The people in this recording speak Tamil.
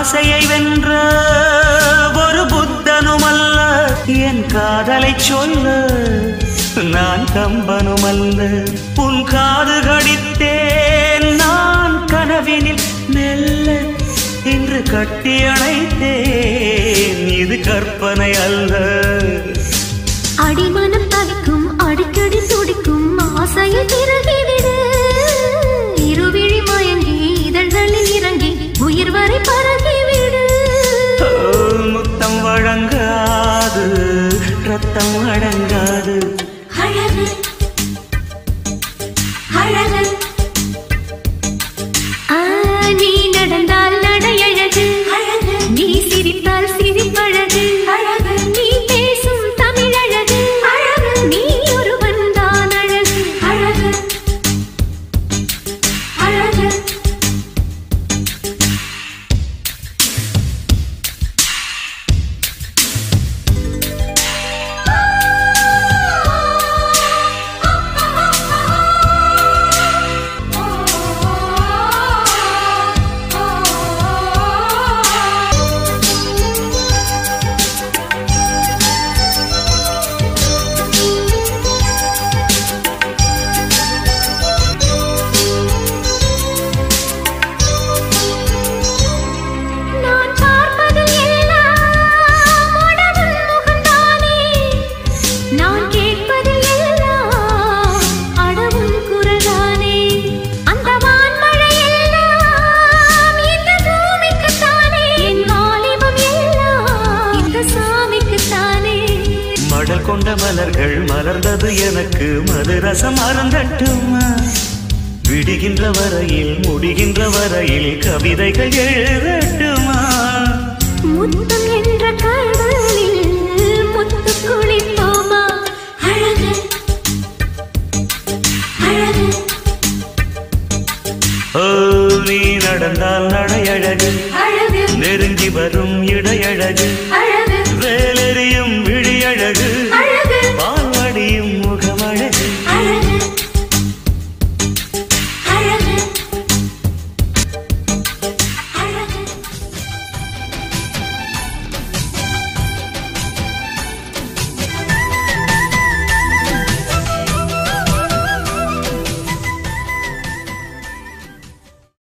ஆசையை வென்ற ஒரு புத்தனுமல்ல என் காதலை சொல்ல நான் கம்பனுமல்ல உன் காது கடித்தேன் நான் கனவினில் மெல்ல இன்று கட்டி அணைத்தேன் இது கற்பனை அல்ல அடிமனம் தவிக்கும் அடிக்கடி துடிக்கும் ஆசையை திறகிவிடு இருவிழி மயங்கி இதழ்களில் இறங்கி உயிர் வரை பரகிவிடு ஓ, முத்தம் வழங்காது ரத்தம் அடங்காது அழகு அழகு ஆ, நீ நடந்தால் நடையழகு அழகு நீ சிரித்தால் சிரிப்பழகு அழகு நீ பேசும் தமிழழகு அழகு நீ ஒருவன் தான் அழகு அழகு அழகு நான் பார்ப்பதில் எல்லாம் உடவுள் முகம்தானே. நான் கேட்பதில் எல்லாம் அடவும் குரலானே. அந்த வான்மழை எல்லாம் இந்த பூமிக்குத்தானே. என் வாலிபம் எல்லாம் இந்த சாமிக்குத்தானே. மடல் கொண்ட மலர்கள் மலர்ந்தது எனக்கு மதுரசம் அருந்தட்டுமா விடுகின்ற வரையில் முடிகின்ற வரையில் கவிதைகள் எழுதட்டுமா முத்தம் என்ற கடலில் முத்து குளிப்போமா அழகு அழகு ஓ நீ நடந்தால் நடையழகு அழகு நெருங்கி வரும் இடையழகு அழகு